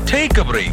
Take a break.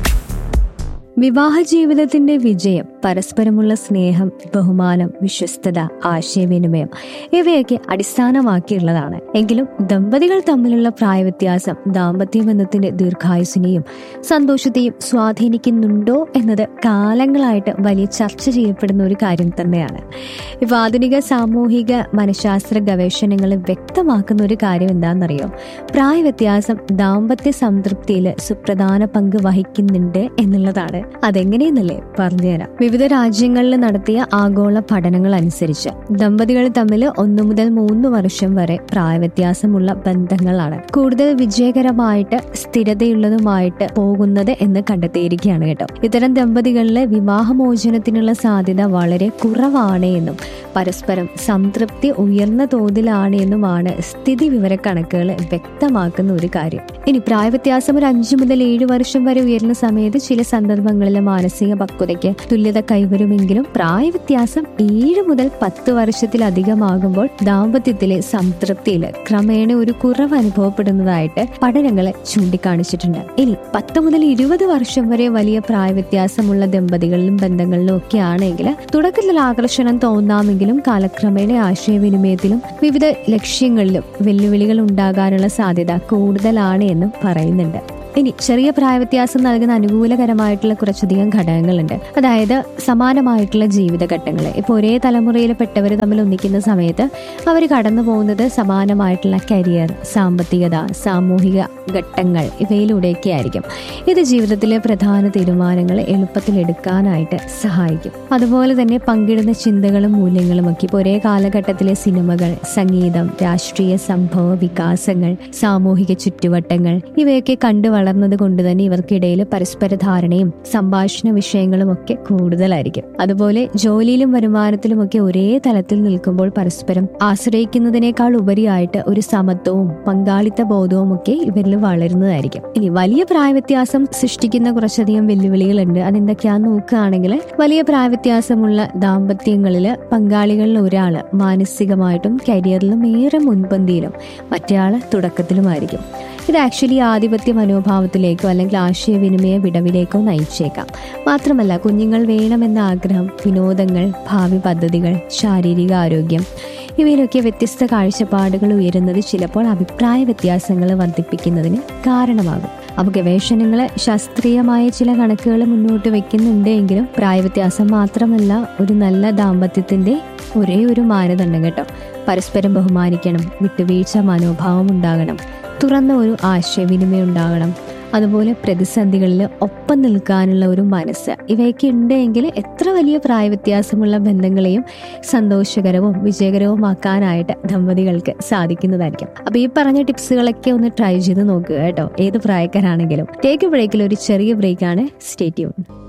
വിവാഹ ജീവിതത്തിന്റെ വിജയം പരസ്പരമുള്ള സ്നേഹം ബഹുമാനം വിശ്വസ്തത ആശയവിനിമയം ഇവയൊക്കെ അടിസ്ഥാനമാക്കിയുള്ളതാണ് എങ്കിലും ദമ്പതികൾ തമ്മിലുള്ള പ്രായവ്യത്യാസം ദാമ്പത്യ ബന്ധത്തിന്റെ ദീർഘായുസിനെയും സന്തോഷത്തെയും സ്വാധീനിക്കുന്നുണ്ടോ എന്നത് കാലങ്ങളായിട്ട് വലിയ ചർച്ച ചെയ്യപ്പെടുന്ന ഒരു കാര്യം തന്നെയാണ് ഇപ്പൊ ആധുനിക സാമൂഹിക മനഃശാസ്ത്ര ഗവേഷണങ്ങൾ വ്യക്തമാക്കുന്ന ഒരു കാര്യം എന്താണെന്നറിയോ പ്രായവ്യത്യാസം ദാമ്പത്യ സംതൃപ്തിയിൽ സുപ്രധാന പങ്ക് വഹിക്കുന്നുണ്ട് എന്നുള്ളതാണ് അതെങ്ങനെയെന്നല്ലേ പറഞ്ഞുതരാം വിവിധ രാജ്യങ്ങളിൽ നടത്തിയ ആഗോള പഠനങ്ങൾ അനുസരിച്ച് ദമ്പതികൾ തമ്മിൽ ഒന്നു മുതൽ മൂന്ന് വർഷം വരെ പ്രായവ്യത്യാസമുള്ള ബന്ധങ്ങളാണ് കൂടുതൽ വിജയകരമായിട്ട് സ്ഥിരതയുള്ളതുമായിട്ട് പോകുന്നത് എന്ന് കണ്ടെത്തിയിരിക്കുകയാണ് കേട്ടോ ഇത്തരം ദമ്പതികളിലെ വിവാഹമോചനത്തിനുള്ള സാധ്യത വളരെ കുറവാണ് എന്നും പരസ്പരം സംതൃപ്തി ഉയർന്ന തോതിലാണ് എന്നുമാണ് സ്ഥിതി വിവരക്കണക്കുകൾ വ്യക്തമാക്കുന്ന ഒരു കാര്യം ഇനി പ്രായവ്യത്യാസം ഒരു അഞ്ചു മുതൽ ഏഴ് വർഷം വരെ ഉയർന്ന സമയത്ത് ചില സന്ദർഭങ്ങളിലെ മാനസിക പക്വതയ്ക്ക് തുല്യത കൈവരുമെങ്കിലും പ്രായവ്യത്യാസം ഏഴ് മുതൽ പത്ത് വർഷത്തിലധികമാകുമ്പോൾ ദാമ്പത്യത്തിലെ സംതൃപ്തിയിൽ ക്രമേണ ഒരു കുറവ് അനുഭവപ്പെടുന്നതായിട്ട് പഠനങ്ങൾ ചൂണ്ടിക്കാണിച്ചിട്ടുണ്ട് ഇനി പത്ത് മുതൽ ഇരുപത് വർഷം വരെ വലിയ പ്രായവ്യത്യാസമുള്ള ദമ്പതികളിലും ബന്ധങ്ങളിലും ഒക്കെ ആണെങ്കിൽ തുടക്കത്തിൽ ആകർഷണം തോന്നാമെങ്കിലും കാലക്രമേണ ആശയവിനിമയത്തിലും വിവിധ ലക്ഷ്യങ്ങളിലും വെല്ലുവിളികൾ ഉണ്ടാകാനുള്ള സാധ്യത കൂടുതലാണ് എന്നും പറയുന്നുണ്ട് ഇനി ചെറിയ പ്രായവ്യത്യാസം നൽകുന്ന അനുകൂലകരമായിട്ടുള്ള കുറച്ചധികം ഘടകങ്ങളുണ്ട് അതായത് സമാനമായിട്ടുള്ള ജീവിതഘട്ടങ്ങൾ ഇപ്പോൾ ഒരേ തലമുറയിൽ പെട്ടവർ തമ്മിൽ ഒന്നിക്കുന്ന സമയത്ത് അവർ കടന്നു പോകുന്നത് സമാനമായിട്ടുള്ള കരിയർ സാമ്പത്തികത സാമൂഹിക ഘട്ടങ്ങൾ ഇവയിലൂടെയൊക്കെ ആയിരിക്കും ഇത് ജീവിതത്തിലെ പ്രധാന തീരുമാനങ്ങൾ എളുപ്പത്തിൽ എടുക്കാനായിട്ട് സഹായിക്കും അതുപോലെ തന്നെ പങ്കിടുന്ന ചിന്തകളും മൂല്യങ്ങളും ഒക്കെ ഇപ്പോൾ ഒരേ കാലഘട്ടത്തിലെ സിനിമകൾ സംഗീതം രാഷ്ട്രീയ സംഭവ വികാസങ്ങൾ സാമൂഹിക ചുറ്റുവട്ടങ്ങൾ ഇവയൊക്കെ കണ്ടു വളർന്നത് കൊണ്ട് തന്നെ ഇവർക്കിടയിൽ പരസ്പര ധാരണയും സംഭാഷണ വിഷയങ്ങളും ഒക്കെ കൂടുതലായിരിക്കും അതുപോലെ ജോലിയിലും വരുമാനത്തിലും ഒക്കെ ഒരേ തലത്തിൽ നിൽക്കുമ്പോൾ പരസ്പരം ആശ്രയിക്കുന്നതിനേക്കാൾ ഉപരിയായിട്ട് ഒരു സമത്വവും പങ്കാളിത്ത ബോധവും ഒക്കെ ഇവരിൽ വളരുന്നതായിരിക്കും ഇനി വലിയ പ്രായവ്യത്യാസം സൃഷ്ടിക്കുന്ന കുറച്ചധികം വെല്ലുവിളികളുണ്ട് അതെന്തൊക്കെയാന്ന് നോക്കുകയാണെങ്കിൽ വലിയ പ്രായവ്യത്യാസമുള്ള ദാമ്പത്യങ്ങളിൽ പങ്കാളികളിൽ ഒരാള് മാനസികമായിട്ടും കരിയറിലും ഏറെ മുൻപന്തിയിലും മറ്റേയാള് തുടക്കത്തിലുമായിരിക്കും ഇത് ആക്ച്വലി ആധിപത്യ മനോഭാവത്തിലേക്കോ അല്ലെങ്കിൽ ആശയവിനിമയ വിടവിലേക്കോ നയിച്ചേക്കാം മാത്രമല്ല കുഞ്ഞുങ്ങൾ വേണമെന്ന ആഗ്രഹം വിനോദങ്ങൾ ഭാവി പദ്ധതികൾ ശാരീരിക ആരോഗ്യം ഇവയിലൊക്കെ വ്യത്യസ്ത കാഴ്ചപ്പാടുകൾ ഉയരുന്നത് ചിലപ്പോൾ അഭിപ്രായ വ്യത്യാസങ്ങൾ വർദ്ധിപ്പിക്കുന്നതിന് കാരണമാകും അപ്പോൾ ഗവേഷണങ്ങൾ ശാസ്ത്രീയമായ ചില കണക്കുകൾ മുന്നോട്ട് വെക്കുന്നുണ്ട് എങ്കിലും പ്രായവ്യത്യാസം മാത്രമല്ല ഒരു നല്ല ദാമ്പത്യത്തിന്റെ ഒരേ ഒരു മാനദണ്ഡം കേട്ടോ പരസ്പരം ബഹുമാനിക്കണം വിട്ടുവീഴ്ച മനോഭാവം ഉണ്ടാകണം തുറന്ന ഒരു ആശയവിനിമയം ഉണ്ടാകണം അതുപോലെ പ്രതിസന്ധികളിൽ ഒപ്പം നിൽക്കാനുള്ള ഒരു മനസ്സ് ഇവയൊക്കെ ഉണ്ടെങ്കിൽ എത്ര വലിയ പ്രായവ്യത്യാസമുള്ള ബന്ധങ്ങളെയും സന്തോഷകരവും വിജയകരവുമാക്കാനായിട്ട് ദമ്പതികൾക്ക് സാധിക്കുന്നതായിരിക്കും അപ്പൊ ഈ പറഞ്ഞ ടിപ്സുകളൊക്കെ ഒന്ന് ട്രൈ ചെയ്ത് നോക്കുക കേട്ടോ ഏത് പ്രായക്കാരാണെങ്കിലും ടേക്ക് ബ്രേക്കിൽ ഒരു ചെറിയ ബ്രേക്കാണ് സ്റ്റേ ട്യൂൺ